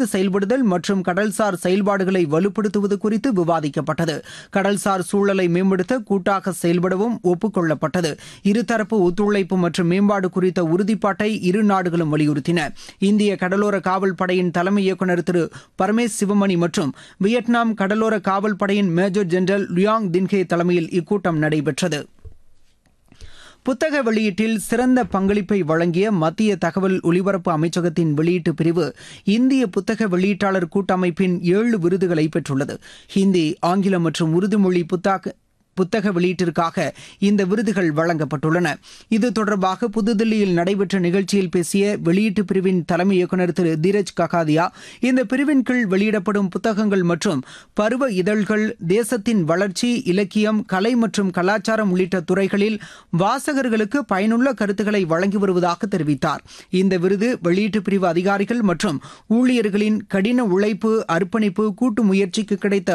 ஒருங்கிணைந்து செயல்படுதல் மற்றும் கடல்சார் செயல்பாடுகளை வலுப்படுத்துவது குறித்து விவாதிக்கப்பட்டது கடல்சார் சூழலை மேம்படுத்த கூட்டாக செயல்படவும் ஒப்புக்கொள்ளப்பட்டது இருதரப்பு ஒத்துழைப்பு மற்றும் மேம்பாடு குறித்த உறுதிப்பாட்டை இரு நாடுகளும் வலியுறுத்தின இந்திய கடலோர காவல் படையின் தலைமை இயக்குநர் திரு பரமேஷ் சிவமணி மற்றும் வியட்நாம் கடலோர காவல் படையின் மேஜர் ஜெனரல் லுயாங் தின்ஹே தலைமையில் இக்கூட்டம் நடைபெற்றது புத்தக வெளியீட்டில் சிறந்த பங்களிப்பை வழங்கிய மத்திய தகவல் ஒலிபரப்பு அமைச்சகத்தின் வெளியீட்டு பிரிவு இந்திய புத்தக வெளியீட்டாளர் கூட்டமைப்பின் ஏழு விருதுகளை பெற்றுள்ளது ஹிந்தி ஆங்கிலம் மற்றும் உருது மொழி புத்தாக்க புத்தக வெளியீட்டிற்காக இந்த விருதுகள் வழங்கப்பட்டுள்ளன இது தொடர்பாக புதுதில்லியில் நடைபெற்ற நிகழ்ச்சியில் பேசிய வெளியீட்டு பிரிவின் தலைமை இயக்குநர் திரு தீரஜ் ககாதியா இந்த பிரிவின் கீழ் வெளியிடப்படும் புத்தகங்கள் மற்றும் பருவ இதழ்கள் தேசத்தின் வளர்ச்சி இலக்கியம் கலை மற்றும் கலாச்சாரம் உள்ளிட்ட துறைகளில் வாசகர்களுக்கு பயனுள்ள கருத்துக்களை வழங்கி வருவதாக தெரிவித்தார் இந்த விருது வெளியீட்டு பிரிவு அதிகாரிகள் மற்றும் ஊழியர்களின் கடின உழைப்பு அர்ப்பணிப்பு கூட்டு முயற்சிக்கு கிடைத்த